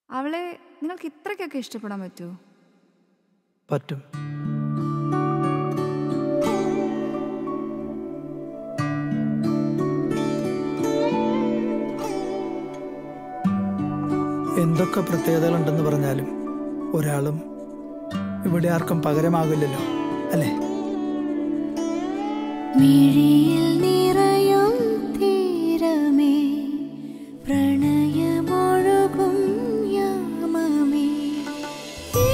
അവളെ നിങ്ങൾക്ക് ഇത്രയ്ക്കൊക്കെ ഇഷ്ടപ്പെടാൻ പറ്റുമോ പറ്റും എന്തൊക്കെ പ്രത്യേകതകളുണ്ടെന്ന് പറഞ്ഞാലും ഒരാളും ഇവിടെ ആർക്കും പകരമാകില്ലല്ലോ അല്ലേ മിഴിയിൽ നിറയും തീരമേ പ്രണയമൊഴുകും യാമമേ ഈ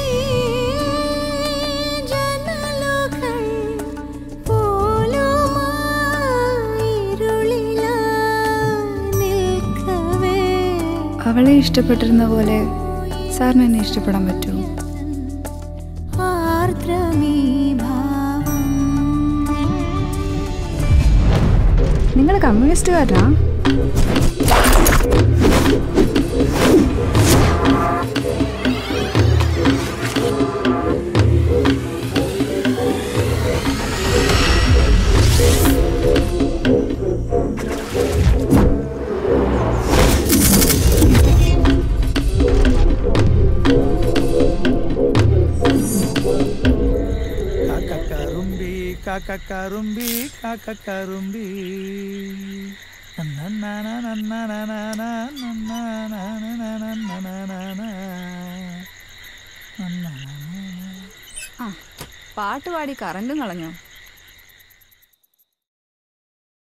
ജനലുകൾ പോലുമായിരുളിലായി നിൽക്കവേ അവളെ ഇഷ്ടപ്പെട്ടിരുന്ന പോലെ സാറിന് എന്നെ ഇഷ്ടപ്പെടാൻ പറ്റുമോ ആർദ്രമീ ഭാവം നിങ്ങൾ കമ്മ്യൂണിസ്റ്റുകാരനാ കാക്കക്കറുമ്പി കാക്കക്കറുമ്പി കാക്കക്കറുമ്പി ആ പാട്ട് പാടി കറണ്ടും കളഞ്ഞോ